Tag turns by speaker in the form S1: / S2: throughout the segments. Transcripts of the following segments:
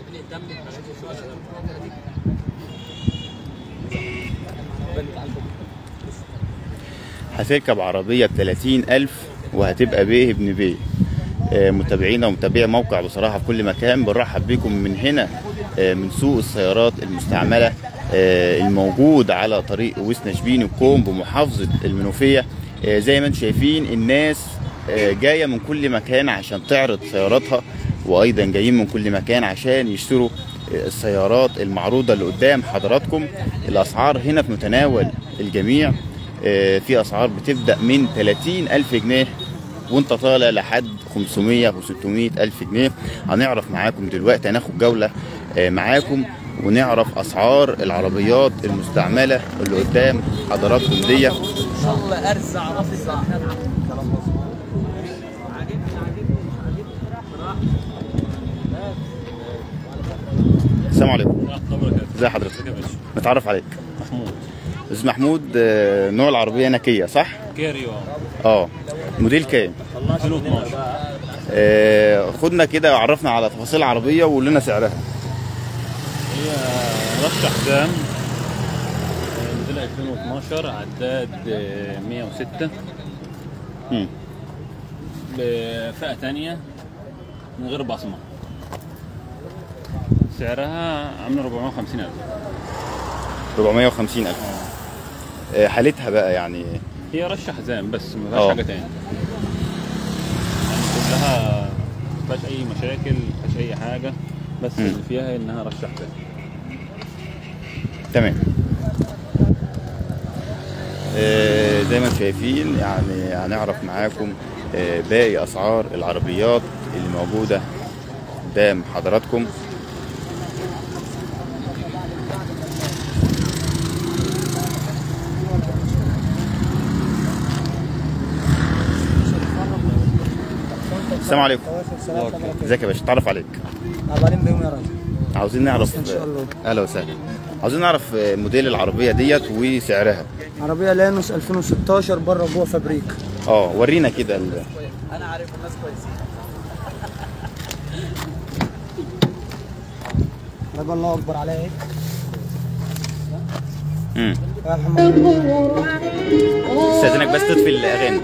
S1: هتركب عربية ب 30000 وهتبقى بيه ابن بيه آه، متابعينا ومتابعي موقع بصراحة في كل مكان بنرحب بكم من هنا آه، من سوق السيارات المستعملة آه، الموجود على طريق وسنا شبين الكوم بمحافظة المنوفية آه، زي ما انتم شايفين الناس آه، جاية من كل مكان عشان تعرض سياراتها وأيضا جايين من كل مكان عشان يشتروا آه، السيارات المعروضة اللي قدام حضراتكم الأسعار هنا في متناول الجميع آه، في أسعار بتبدأ من 30 ألف جنيه وانت طالع لحد 500 و 600 الف جنيه هنعرف معاكم دلوقتي هناخد جوله آه، معاكم ونعرف اسعار العربيات المستعمله اللي قدام حضراتكم دي
S2: الله ارزع رفزع
S1: السلام عليكم ازي حضرتك نتعرف عليك
S3: محمود
S1: استاذ محمود آه، نوع العربيه نكيه صح
S3: كيريو
S1: اه موديل كام
S3: 2012
S1: آه، خدنا كده وعرفنا على تفاصيل العربيه وقول لنا سعرها
S3: هي رشح دام نزل 2012 عداد آه، 106
S1: مم.
S3: بفئة تانية من غير بصمة سعرها عامله 450 ألف
S1: 450 الف آه، حالتها بقى يعني
S3: هي رشح حزام بس ما
S1: اه.
S3: فيهاش حاجة تاني يعني كلها ما فيهاش أي مشاكل ما فيهاش أي حاجة بس
S1: مم.
S3: اللي فيها إنها رشح حزام
S1: تمام آه، زي ما انتم شايفين يعني هنعرف معاكم آه، باقي اسعار العربيات اللي موجوده قدام حضراتكم السلام عليكم ازيك يا باشا اتعرف عليك
S2: عبالين بيهم يا راجل
S1: عاوزين نعرف
S2: إن شاء الله.
S1: اهلا وسهلا عاوزين نعرف آه، موديل العربيه ديت وسعرها
S2: عربية لانوس 2016 بره وجوه فابريك
S1: اه ورينا كده ال...
S2: انا عارف الناس كويسين رب الله اكبر عليها هيك
S1: مم.
S2: يا محمد
S1: استاذنك بس تطفي الاغاني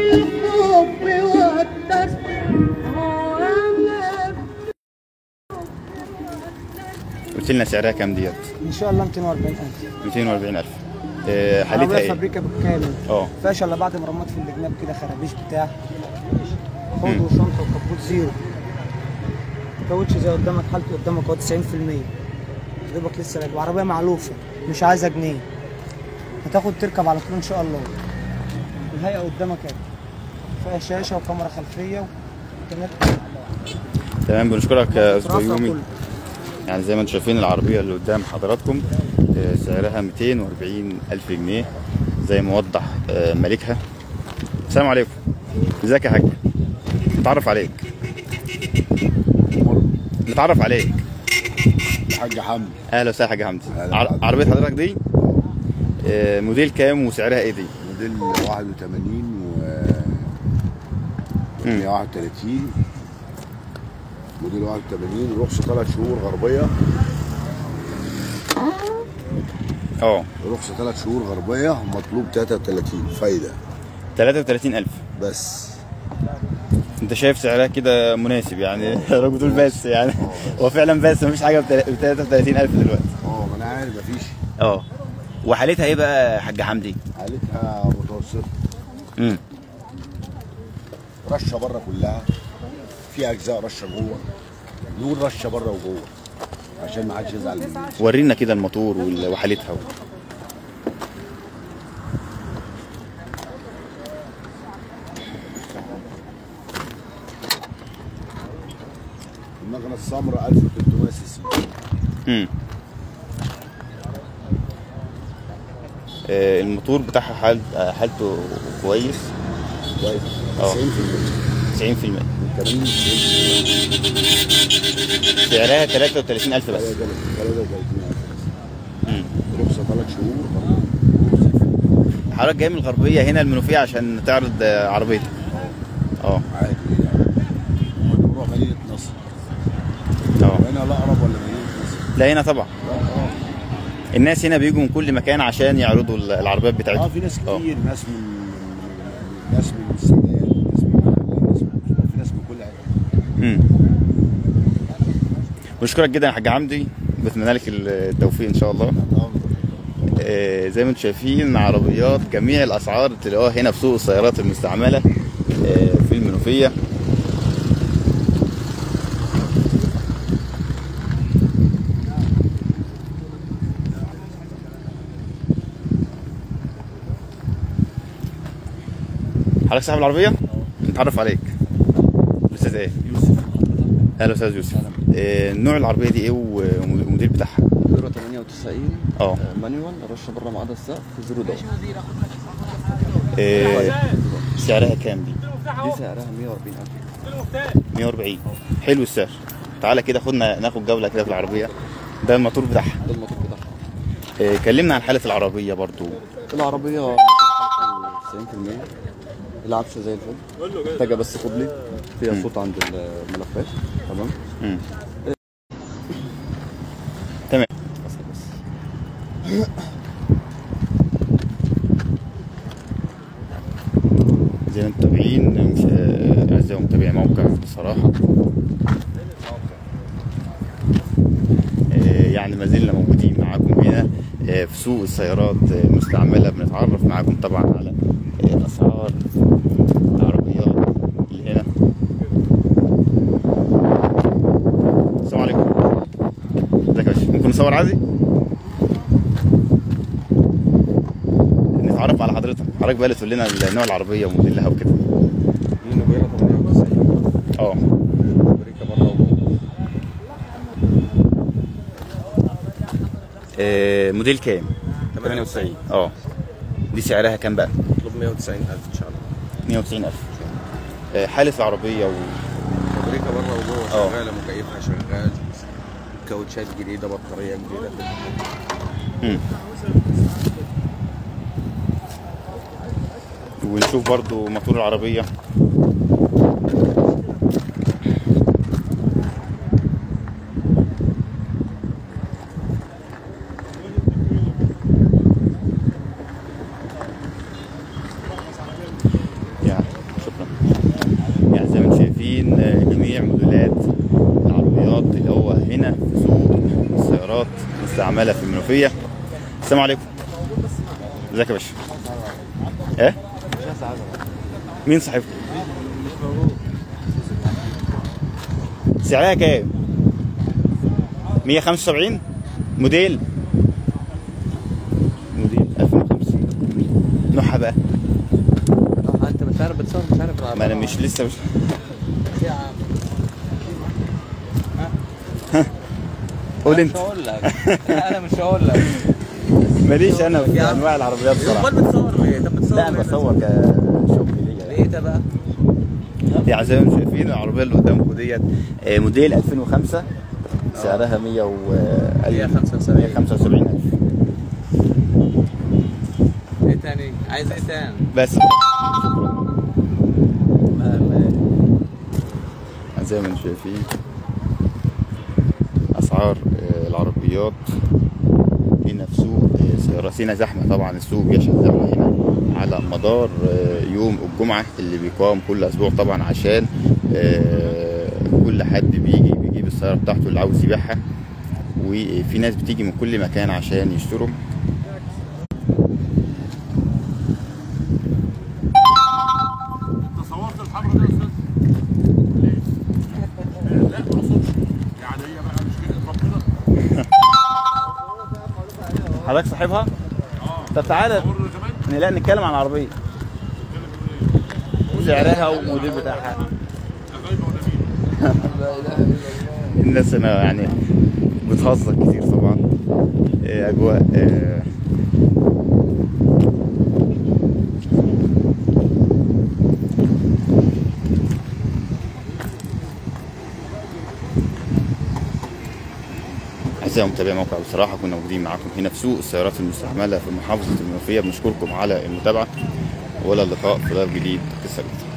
S1: قلت لنا سعرها كام ديت
S2: ان شاء الله 240000
S1: 240000 آه، حالتها
S2: عربية
S1: ايه
S2: فابريكا بالكامل
S1: اه
S2: فيهاش الا بعد مرمات في الجناب كده خرابيش بتاع حوض
S1: مم.
S2: وشنطه وكبوت زيرو كاوتش زي قدامك حالته قدامك اهو 90% دوبك لسه راكب عربيه معلوفه مش عايزه جنيه هتاخد تركب على طول ان شاء الله الهيئه قدامك اهي فيها شاشه وكاميرا خلفيه وإنترنت.
S1: تمام بنشكرك يا استاذ
S2: رافع
S1: يومي
S2: كله.
S1: يعني زي ما انتم شايفين العربيه اللي قدام حضراتكم آه، سعرها 240 الف جنيه زي ما وضح آه، مالكها السلام عليكم ازيك يا حاج نتعرف عليك نتعرف عليك
S4: الحاج حمدي
S1: اهلا وسهلا يا حاج حمدي
S4: أهلا
S1: عر-
S4: بحضرتك.
S1: عربيه حضرتك دي آه، موديل كام وسعرها ايه دي
S4: موديل 81 و 131 موديل 81 رخصة ثلاث شهور غربية
S1: اه
S4: رخصة ثلاث شهور غربية مطلوب 33 فايدة
S1: 33000
S4: بس
S1: انت شايف سعرها كده مناسب يعني الراجل بتقول بس يعني هو فعلا بس مفيش حاجه ب 33000 دلوقتي
S4: اه ما انا عارف مفيش
S1: اه وحالتها ايه بقى يا حاج حمدي
S4: حالتها متوسطة
S1: امم
S4: رشة بره كلها في اجزاء رشة جوه نقول رشة بره وجوه عشان ما حدش يزعل مني
S1: ورينا كده الموتور وال- وحالتها
S4: المكنة السمراء 1300 سي سي
S1: امم آه، الموتور بتاعها حال آه، حالته كويس
S4: كويس
S1: اه.
S4: 90%
S1: 90%
S4: كمان 90%
S1: سعرها 33000 بس
S4: 33
S1: امم
S4: رخصة ثلاث شهور
S1: حضرتك جاي من الغربيه هنا المنوفيه عشان تعرض آه، عربيتك اه
S4: عادي يعني نروح مدينة نصر
S1: اه
S4: هنا الأقرب ولا
S1: لا هنا طبعا الناس هنا بيجوا من كل مكان عشان يعرضوا ال- العربيات
S4: اه
S1: بتاعتهم
S4: في ناس
S1: آه.
S4: كتير ناس من من- ناس من السودان ناس من المحل ناس من في ناس من كل حته
S1: مم. بشكرك جدا يا حاج حمدي بتمنى لك التوفيق ان شاء الله آه، زي ما انتم شايفين عربيات جميع الاسعار تلاقوها هنا في سوق السيارات المستعمله آه، في المنوفيه حضرتك صاحب العربيه نتعرف عليك الاستاذ ايه
S5: يوسف
S1: اهلا استاذ يوسف آه، نوع العربيه دي ايه والموديل بتاعها
S5: يورو 98
S1: اه
S5: مانيوال رشه بره معدل السقف زيرو داون
S1: آه، سعرها كام دي
S5: دي سعرها 140000
S1: 140 حلو السعر تعالى كده خدنا ناخد جوله كده في العربيه ده الموتور بتاعها
S5: ده الموتور بتاعها
S1: آه، كلمنا عن حاله العربيه برضو
S5: العربيه 90% العفشه زي الفل محتاجه بس كوبلي فيها صوت عند الملفات تمام
S1: مم. تمام
S5: بس بس
S1: زي ما انتم متابعين مش آه، اعزائي متابعي موقع بصراحه آه، يعني ما زلنا موجودين معاكم هنا آه، في سوق السيارات آه، المستعمله بنتعرف معاكم طبعا على آه، اسعار العربيات اللي هنا السلام عليكم ازيك يا باشا ممكن نصور عادي نتعرف على حضرتك حضرتك بقى اللي تقول لنا نوع العربيه وموديلها وكده
S5: دي نوبيرا 98
S1: اه
S5: امريكا بره وجوه
S1: آه، موديل كام 98 اه دي سعرها كام بقى
S5: مطلوب 190000 ان شاء الله
S1: 190000 آه، حاله العربيه و...
S5: امريكا بره وجوه
S1: اه.
S5: شغاله مكيفها شغال كاوتشات جديده بطاريه جديده
S1: مم. ونشوف برضو موتور العربيه يعني شكرا يعني زي ما انتم شايفين آه، جميع موديلات العربيات اللي هو هنا في سوق السيارات المستعمله في المنوفيه السلام عليكم ازيك يا باشا ايه مين صاحبكم سعرها كام 175 موديل موديل 2005 نوعها بقى
S5: انت مش عارف بتصور مش عارف
S1: ما انا مش لسه مش قول انت
S5: هقول لك انا مش هقول لك
S1: ماليش انا في
S5: يا عم.
S1: انواع العربيات بصراحه
S5: امال بتصور ليه؟ طب بتصور
S1: لا انا
S5: ليه؟
S1: بصور كشغل ليا
S5: ايه ده بقى؟
S1: يعني زي ما انتم شايفين العربيه اللي قدامكم ديت آه، موديل 2005 سعرها 100 و
S5: 175.
S1: 175 الف
S5: ايه تاني؟ عايز ايه تاني؟
S1: بس زي ما انتم شايفين اسعار آه، العربيات هنا في سوق آه، سيارات هنا زحمه طبعا السوق بيشهد زحمه هنا على مدار آه، يوم الجمعه اللي بيقام كل اسبوع طبعا عشان آه، كل حد بيجي بيجيب السياره بتاعته اللي عاوز يبيعها وفي ناس بتيجي من كل مكان عشان يشتروا
S6: تصورت الحمرا دي يا استاذ؟ ليه؟ لا ما اقصدش يعني هي بقى مش كده ربنا
S1: حضرتك صاحبها؟ طب تعالى
S6: صورنا كمان
S1: لا نتكلم عن العربيه سعرها والموديل بتاعها
S6: غايبه ولا مين؟
S1: الناس هنا يعني بتهزر كتير طبعا إيه، اجواء إيه، أعزائي متابعي موقع بصراحة كنا موجودين معاكم هنا في سوق السيارات المستعملة في محافظة المنوفية بنشكركم على المتابعة وإلى اللقاء في لايف جديد في السبت